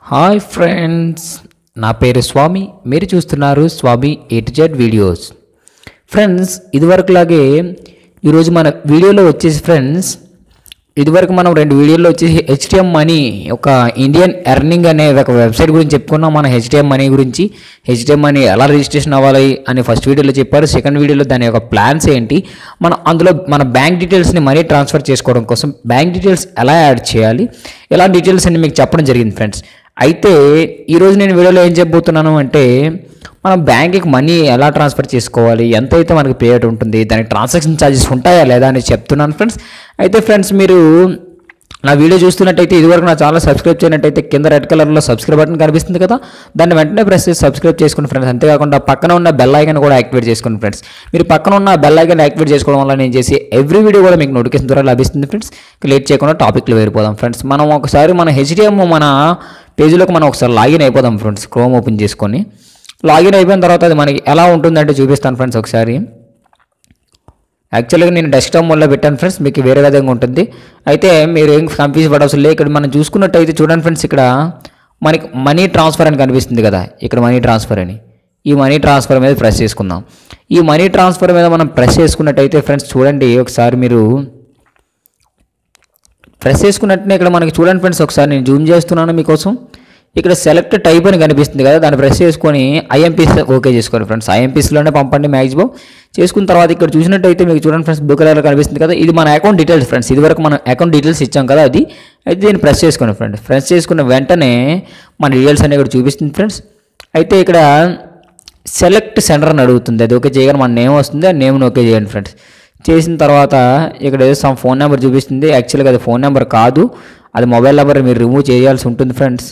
hi friends నా పేరు స్వామి మీరు చూస్తున్నారు Swamy A to Z videos friends ఇదివరకులాగే ఈరోజు మన వీడియోలో వచ్చేసి ఫ్రెండ్స్ ఇదివరకు మనం రెండు వీడియోల్లో వచ్చేసి హెచ్టిఎం మనీ ఒక ఇండియన్ ఎర్నింగ్ అనే ఒక వెబ్సైట్ గురించి చెప్పుకున్నాం మన హెచ్టిఎం మనీ గురించి హెచ్టిఎం మనీ ఎలా రిజిస్ట్రేషన్ అవ్వాలి అని ఫస్ట్ వీడియోలో చెప్పారు సెకండ్ వీడియోలో దాని యొక్క ప్లాన్స్ ఏంటి మనం అందులో మన బ్యాంక్ డీటెయిల్స్ని మనీ ట్రాన్స్ఫర్ చేసుకోవడం కోసం బ్యాంక్ డీటెయిల్స్ ఎలా యాడ్ చేయాలి ఇలా డీటెయిల్స్ అన్ని మీకు చెప్పడం జరిగింది ఫ్రెండ్స్ అయితే ఈరోజు నేను వీడియోలో ఏం చెప్పబోతున్నాను అంటే మనం బ్యాంక్కి మనీ ఎలా ట్రాన్స్ఫర్ చేసుకోవాలి ఎంత అయితే మనకి పేమెంట్ ఉంటుంది దానికి ట్రాన్సాక్షన్ ఛార్జెస్ ఉంటాయా లేదా అని చెప్తున్నాను ఫ్రెండ్స్ అయితే ఫ్రెండ్స్ మీరు నా వీడియో చూస్తున్నట్టయితే ఇదివరకు నా ఛానల్ సబ్స్క్రైబ్ చేయనట్టయితే కింద రెడ్ కలర్లో సబ్స్క్రైబ్ బటన్ కనిపిస్తుంది కదా దాన్ని వెంటనే ప్రెస్ చేసి సబ్స్క్రైబ్ చేసుకోండి ఫ్రెండ్స్ అంతేకాకుండా పక్కన ఉన్న బెల్ ఐకన్ కూడా యాక్టివేట్ చేసుకోండి ఫ్రెండ్స్ మీరు పక్కన ఉన్న బెల్ ఐకన్ యాక్టివేట్ చేసుకోవడం వల్ల నేను చేసి ఎవ్రీ వీడియో కూడా మీకు నోటిఫికేషన్ ద్వారా లభిస్తుంది ఫ్రెండ్స్ లేట్ చేయకుండా టాపిక్లో వెళ్ళిపోదాం ఫ్రెండ్స్ మనం ఒకసారి మన హెచ్డిఎం మన పేజీలోకి మనం ఒకసారి లాగిన్ అయిపోదాం ఫ్రెండ్స్ క్రోమ్ ఓపెన్ చేసుకొని లాగిన్ అయిపోయిన తర్వాత అది మనకి ఎలా ఉంటుందంటే చూపిస్తాను ఫ్రెండ్స్ ఒకసారి యాక్చువల్గా నేను డెస్క్టాప్ మోడ్లో పెట్టాను ఫ్రెండ్స్ మీకు వేరే విధంగా ఉంటుంది అయితే మీరు ఏం కన్ఫ్యూజ్ పడవలసిన లేదు ఇక్కడ మనం చూసుకున్నట్టయితే చూడండి ఫ్రెండ్స్ ఇక్కడ మనకి మనీ ట్రాన్స్ఫర్ అని కనిపిస్తుంది కదా ఇక్కడ మనీ ట్రాన్స్ఫర్ అని ఈ మనీ ట్రాన్స్ఫర్ మీద ప్రెస్ చేసుకుందాం ఈ మనీ ట్రాన్స్ఫర్ మీద మనం ప్రెస్ చేసుకున్నట్టయితే ఫ్రెండ్స్ చూడండి ఒకసారి మీరు ప్రెస్ చేసుకున్నట్టునే ఇక్కడ మనకి చూడండి ఫ్రెండ్స్ ఒకసారి నేను జూమ్ చేస్తున్నాను మీకోసం ఇక్కడ సెలెక్ట్ టైప్ అని కనిపిస్తుంది కదా దాన్ని ప్రెస్ చేసుకొని ఐఎంపీస్ ఓకే చేసుకోండి ఫ్రెండ్స్ ఐఎంపీస్లోనే పంపండి మ్యాక్సిమం చేసుకున్న తర్వాత ఇక్కడ చూసినట్టయితే మీకు చూడండి ఫ్రెండ్స్ బ్లూ కలర్ కనిపిస్తుంది కదా ఇది మన అకౌంట్ డీటెయిల్స్ ఫ్రెండ్స్ ఇది వరకు మనం అకౌంట్ డీటెయిల్స్ ఇచ్చాం కదా అది అయితే దీన్ని ప్రెస్ చేసుకోండి ఫ్రెండ్స్ ప్రెస్ చేసుకున్న వెంటనే మన డీటెయిల్స్ అనేవి ఇక్కడ చూపిస్తుంది ఫ్రెండ్స్ అయితే ఇక్కడ సెలెక్ట్ సెంటర్ అని అడుగుతుంది అది ఓకే చేయగానే మన నేమ్ వస్తుంది ఆ నేమ్ని ఓకే చేయండి ఫ్రెండ్స్ చేసిన తర్వాత ఇక్కడ ఏదో సమ్ ఫోన్ నెంబర్ చూపిస్తుంది యాక్చువల్గా అది ఫోన్ నెంబర్ కాదు అది మొబైల్ నెంబర్ మీరు రిమూవ్ చేయాల్సి ఉంటుంది ఫ్రెండ్స్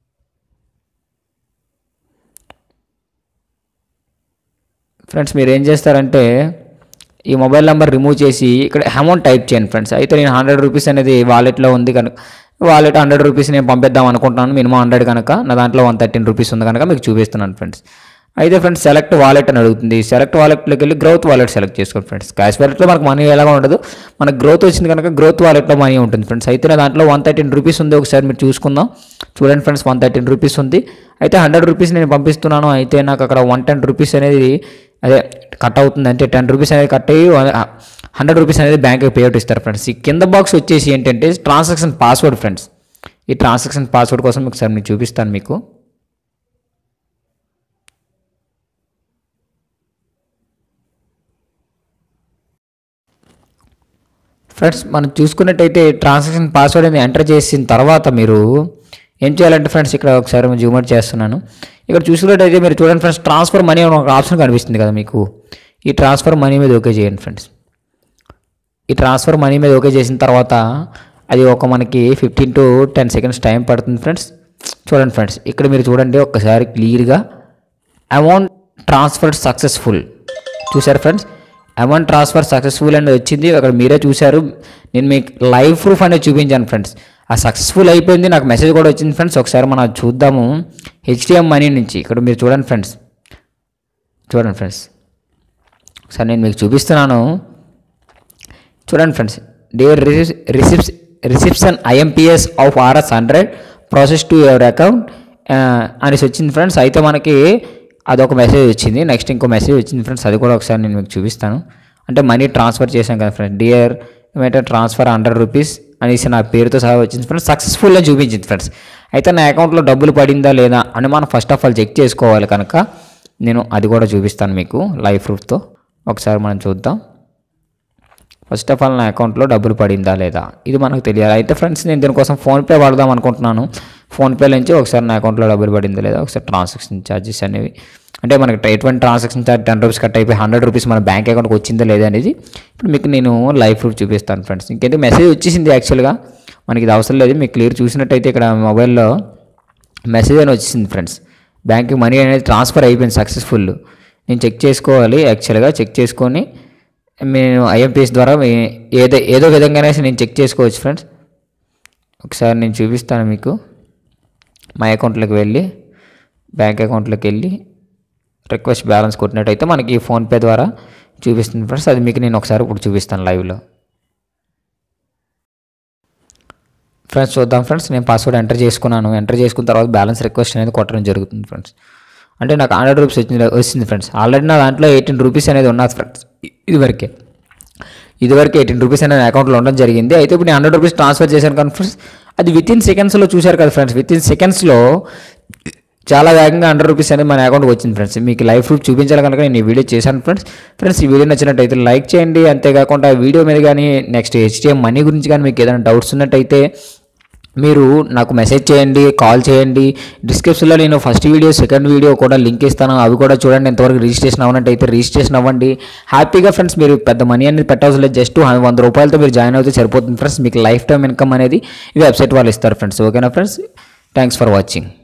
ఫ్రెండ్స్ మీరు ఏం చేస్తారంటే ఈ మొబైల్ నెంబర్ రిమూవ్ చేసి ఇక్కడ అమౌంట్ టైప్ చేయండి ఫ్రెండ్స్ అయితే నేను హండ్రెడ్ రూపీస్ అనేది వాలెట్లో ఉంది కనుక వాలెట్ హండ్రెడ్ రూపీస్ నేను పంపిద్దాం అనుకుంటున్నాను మినిమం హండ్రెడ్ కనుక నా దాంట్లో వన్ థర్టీన్ రూపీస్ ఉంది కనుక మీకు చూపిస్తున్నాను ఫ్రెండ్స్ అయితే ఫ్రెండ్స్ సెలెక్ట్ వాలెట్ అని అడుగుతుంది సెలెక్ట్ వాలెట్లోకి వెళ్ళి గ్రోత్ వాలెట్ సెలెక్ట్ చేసుకోండి ఫ్రెండ్స్ క్యాష్ వాలెట్లో మనకు మనీ ఎలాగా ఉండదు మనకు గ్రోత్ వచ్చింది కనుక గ్రోత్ వాలెట్లో మనీ ఉంటుంది ఫ్రెండ్స్ అయితే నా దాంట్లో వన్ థర్టీన్ రూపీస్ ఉంది ఒకసారి మీరు చూసుకుందాం చూడండి ఫ్రెండ్స్ వన్ థర్టీన్ రూపీస్ ఉంది అయితే హండ్రెడ్ రూపీస్ నేను పంపిస్తున్నాను అయితే నాకు అక్కడ వన్ టెన్ రూపీస్ అనేది అదే కట్ అవుతుంది అంటే టెన్ రూపీస్ అనేది కట్ అయ్యి హండ్రెడ్ రూపీస్ అనేది బ్యాంక్కి పేఅవుట్ ఇస్తారు ఫ్రెండ్స్ ఈ కింద బాక్స్ వచ్చేసి ఏంటంటే ట్రాన్సాక్షన్ పాస్వర్డ్ ఫ్రెండ్స్ ఈ ట్రాన్సాక్షన్ పాస్వర్డ్ కోసం ఒకసారి నేను చూపిస్తాను మీకు ఫ్రెండ్స్ మనం చూసుకున్నట్టయితే ట్రాన్సాక్షన్ పాస్వర్డ్ అనేది ఎంటర్ చేసిన తర్వాత మీరు ఏం చేయాలంటే ఫ్రెండ్స్ ఇక్కడ ఒకసారి జూమ్ అవుట్ చేస్తున్నాను ఇక్కడ చూసుకున్నట్టయితే మీరు చూడండి ఫ్రెండ్స్ ట్రాన్స్ఫర్ మనీ అని ఒక ఆప్షన్ కనిపిస్తుంది కదా మీకు ఈ ట్రాన్స్ఫర్ మనీ మీద ఓకే చేయండి ఫ్రెండ్స్ ఈ ట్రాన్స్ఫర్ మనీ మీద ఓకే చేసిన తర్వాత అది ఒక మనకి fifteen to ten seconds time పడుతుంది ఫ్రెండ్స్ చూడండి ఫ్రెండ్స్ ఇక్కడ మీరు చూడండి ఒక్కసారి క్లియర్గా అమౌంట్ ట్రాన్స్ఫర్ సక్సెస్ఫుల్ చూసారు ఫ్రెండ్స్ అమౌంట్ ట్రాన్స్ఫర్ సక్సెస్ఫుల్ అనేది వచ్చింది అక్కడ మీరే చూశారు నేను మీకు లైవ్ ప్రూఫ్ అనేది చూపించాను ఫ్రెండ్స్ ఆ సక్సెస్ఫుల్ అయిపోయింది నాకు మెసేజ్ కూడా వచ్చింది ఫ్రెండ్స్ ఒకసారి మనం అది చూద్దాము హెచ్డిఎం మనీ నుంచి ఇక్కడ మీరు చూడండి ఫ్రెండ్స్ చూడండి ఫ్రెండ్స్ ఒకసారి నేను మీకు చూపిస్తున్నాను చూడండి ఫ్రెండ్స్ డియర్ రిసిప్స్ reception IMPS of RS hundred process to your account అనేసి వచ్చింది ఫ్రెండ్స్ అయితే మనకి అదొక మెసేజ్ వచ్చింది నెక్స్ట్ ఇంకో మెసేజ్ వచ్చింది ఫ్రెండ్స్ అది కూడా ఒకసారి నేను మీకు చూపిస్తాను అంటే మనీ ట్రాన్స్ఫర్ చేశాను కదా ఫ్రెండ్స్ డియర్ ఏమైతే ట్రాన్స్ఫర్ హండ్రెడ్ రూపీస్ అనేసి నా పేరుతో సహా వచ్చింది ఫ్రెండ్స్ సక్సెస్ఫుల్ అని చూపించింది ఫ్రెండ్స్ అయితే నా అకౌంట్లో డబ్బులు పడిందా లేదా అని మనం ఫస్ట్ ఆఫ్ ఆల్ చెక్ చేసుకోవాలి కనుక నేను అది కూడా చూపిస్తాను మీకు లైవ్ ప్రూఫ్తో ఒకసారి మనం చూద్దాం ఫస్ట్ ఆఫ్ ఆల్ నా అకౌంట్లో డబ్బులు పడిందా లేదా ఇది మనకు తెలియాలి అయితే ఫ్రెండ్స్ నేను దీనికోసం ఫోన్పే వాడదాం అనుకుంటున్నాను ఫోన్పే నుంచి ఒకసారి నా అకౌంట్లో డబ్బులు పడిందా లేదా ఒకసారి ట్రాన్సాక్షన్ ఛార్జెస్ అనేవి అంటే మనకి ఎటువంటి transaction charge ten rupees cut అయిపోయి హండ్రెడ్ రూపీస్ మన బ్యాంక్ అకౌంట్కి వచ్చిందా లేదా అనేది ఇప్పుడు మీకు నేను లైవ్ ప్రూఫ్ చూపిస్తాను ఫ్రెండ్స్ ఇంకైతే మెసేజ్ వచ్చేసింది యాక్చువల్గా మనకి ఇది అవసరం లేదు మీకు క్లియర్ చూసినట్టయితే ఇక్కడ మొబైల్లో మెసేజ్ అని వచ్చేసింది ఫ్రెండ్స్ బ్యాంక్కి మనీ అనేది ట్రాన్స్ఫర్ అయిపోయింది సక్సెస్ఫుల్ నేను చెక్ చేసుకోవాలి యాక్చువల్గా చెక్ చేసుకొని నేను ఐఎంపీఎస్ ద్వారా మీ- ఏదో ఏదో విధంగానే నేను చెక్ చేసుకోవచ్చు ఫ్రెండ్స్ ఒకసారి నేను చూపిస్తాను మీకు మా అకౌంట్లోకి వెళ్ళి బ్యాంక్ అకౌంట్లోకి వెళ్ళి రిక్వెస్ట్ బ్యాలెన్స్ కొట్టినట్టయితే మనకి ఫోన్పే ద్వారా చూపిస్తుంది ఫ్రెండ్స్ అది మీకు నేను ఒకసారి ఇప్పుడు చూపిస్తాను లైవ్లో ఫ్రెండ్స్ చూద్దాం ఫ్రెండ్స్ నేను పాస్వర్డ్ ఎంటర్ చేసుకున్నాను ఎంటర్ చేసుకున్న తర్వాత బ్యాలెన్స్ రిక్వెస్ట్ అనేది కొట్టడం జరుగుతుంది ఫ్రెండ్స్ అంటే నాకు హండ్రెడ్ రూపీస్ వచ్చింది వచ్చింది ఫ్రెండ్స్ ఆల్రెడీ నా దాంట్లో ఎయిటీన్ రూపీస్ అనేది ఉన్నది ఫ్రెండ్స్ ఇదివరకే ఇదివరకు ఎయిటీన్ రూపీస్ అనేది అకౌంట్లో ఉండడం జరిగింది అయితే ఇప్పుడు నేను హండ్రెడ్ రూపీస్ ట్రాన్స్ఫర్ చేశాను కానీ ఫ్రెండ్స్ అది విత్ ఇన్ సెకండ్స్లో చూశారు కదా ఫ్రెండ్స్ విత్ ఇన్ సెకండ్స్లో చాలా వేగంగా హండ్రెడ్ రూపీస్ అనేది మన అకౌంట్కి వచ్చింది ఫ్రెండ్స్ మీకు లైవ్ ప్రూఫ్ చూపించాలి కనుక నేను ఈ వీడియో చేశాను ఫ్రెండ్స్ ఫ్రెండ్స్ ఈ వీడియో నచ్చినట్టయితే లైక్ చేయండి అంతేకాకుండా వీడియో మీద కానీ నెక్స్ట్ హెచ్టిఎం మనీ గురించి కానీ మీకు ఏదైనా డౌట్స్ ఉన్నట్టయితే మీరు నాకు మెసేజ్ చేయండి కాల్ చేయండి డిస్క్రిప్షన్లో నేను ఫస్ట్ వీడియో సెకండ్ వీడియో కూడా లింక్ ఇస్తాను అవి కూడా చూడండి ఎంతవరకు రిజిస్ట్రేషన్ అవ్వనట్టయితే రిజిస్ట్రేషన్ అవ్వండి హ్యాపీగా ఫ్రెండ్స్ మీరు పెద్ద మనీ అనేది పెట్టవలసిన లేదు జస్ట్ వంద రూపాయలతో మీరు జాయిన్ అవుతే సరిపోతుంది ఫ్రెండ్స్ మీకు లైఫ్ టైం ఇన్కమ్ అనేది ఈ వెబ్సైట్ వాళ్ళు ఇస్తారు ఫ్రెండ్స్ ఓకేనా ఫ్రెండ్స్ థ్యాంక్స్ ఫర్ వాచింగ్